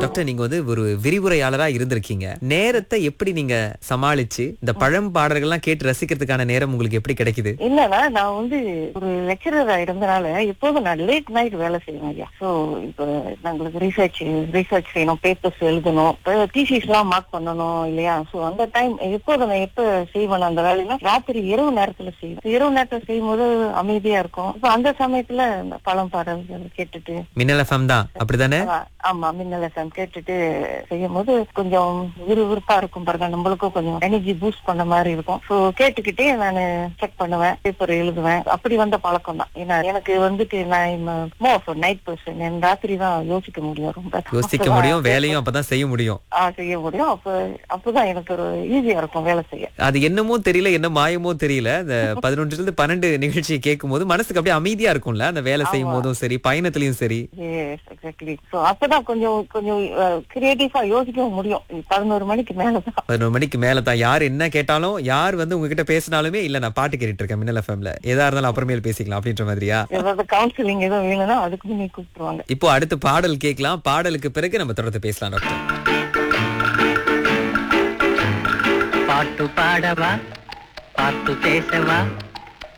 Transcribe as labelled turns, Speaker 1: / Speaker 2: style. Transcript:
Speaker 1: doctor நீங்க வந்து ஒரு விரிவுரையாளரா இருந்திருக்கீங்க நேரத்தை எப்படி நீங்க சமாளிச்சு இந்த பழம் பாடல்கள்லாம் கேட்டு ரசிக்கிறதுக்கான நேரம் உங்களுக்கு எப்படி கிடைக்குது
Speaker 2: இல்லன்னா நான் வந்து ஒரு லெக்சரரா இருந்தனால எப்போதும் நான் லேட் நைட் வேலை செய்வேன் ஐயா சோ இப்போ நாங்களுக்கு ரிசர்ச் ரிசர்ச் செய்யணும் பேப்பர்ஸ் எழுதணும் தீசிஸ் எல்லாம் மார்க் பண்ணணும் இல்லையா சோ அந்த டைம் எப்போதும் நான் எப்ப செய்வேன் அந்த வேலைன்னா ராத்திரி இரவு நேரத்துல செய்வேன் இரவு நேரத்துல செய்யும்போது அமைதியா இருக்கும் இப்ப அந்த சமயத்துல இந்த பழம் பாடல்கள் கேட்டுட்டு
Speaker 1: மின்னல் எஃப்எம் தான் அப்படிதானே
Speaker 2: ஆ, ஆமா மின்னல் எஃப்எம் கேட்டுட்டு செய்யும் போது கொஞ்சம் விறுவிறுப்பா இருக்கும் பாருங்க நம்மளுக்கும் கொஞ்சம் எனர்ஜி பூஸ்ட் பண்ண மாதிரி இருக்கும் சோ கேட்டுக்கிட்டே நான் செக் பண்ணுவேன் பேப்பர் எழுதுவேன் அப்படி வந்த பழக்கம் தான் ஏன்னா எனக்கு வந்துட்டு நான் மோர் நைட் பர்சன் என் ராத்திரி தான் யோசிக்க முடியும் ரொம்ப
Speaker 1: யோசிக்க முடியும் வேலையும் அப்பதான் செய்ய முடியும்
Speaker 2: ஆ, செய்ய முடியும் அப்ப அப்பதான் எனக்கு ஒரு ஈஸியா இருக்கும் வேலை செய்ய
Speaker 1: அது என்னமோ தெரியல என்ன மாயமோ தெரியல இந்த பதினொன்றுல இருந்து பன்னெண்டு நிகழ்ச்சியை கேட்கும் போது மனசுக்கு அப்படியே அமைதியா இருக்கும்ல அந்த வேலை செய்யும் போதும் சரி பயணத்திலயும் சரி
Speaker 2: எஸ் எக்ஸாக்ட்லி சோ அப்பதான் கொஞ்சம் கொஞ்சம் கிரியேட்டிவா யோசிக்கவும் முடியும் பதினோரு மணிக்கு மேலதான்
Speaker 1: பதினொரு மணிக்கு மேல தான் யார் என்ன கேட்டாலும் யார் வந்து உங்ககிட்ட பேசினாலுமே இல்ல நான் பாட்டு கேட்டுட்டு இருக்கேன் மின்னல் எஃப்எம்ல எதா இருந்தாலும் அப்புறமேல் பேசிக்கலாம் அப்படின்ற மாதிரியா
Speaker 2: ஏதாவது கவுன்சிலிங் எதுவும் வேணும்னா அதுக்கு முன்னே கூப்பிட்டுருவாங்க
Speaker 1: இப்போ அடுத்து பாடல் கேட்கலாம் பாடலுக்கு பிறகு நம்ம தொடர்ந்து பேசலாம் டாக்டர்
Speaker 3: பாட்டு பாடவா பாட்டு பேசவா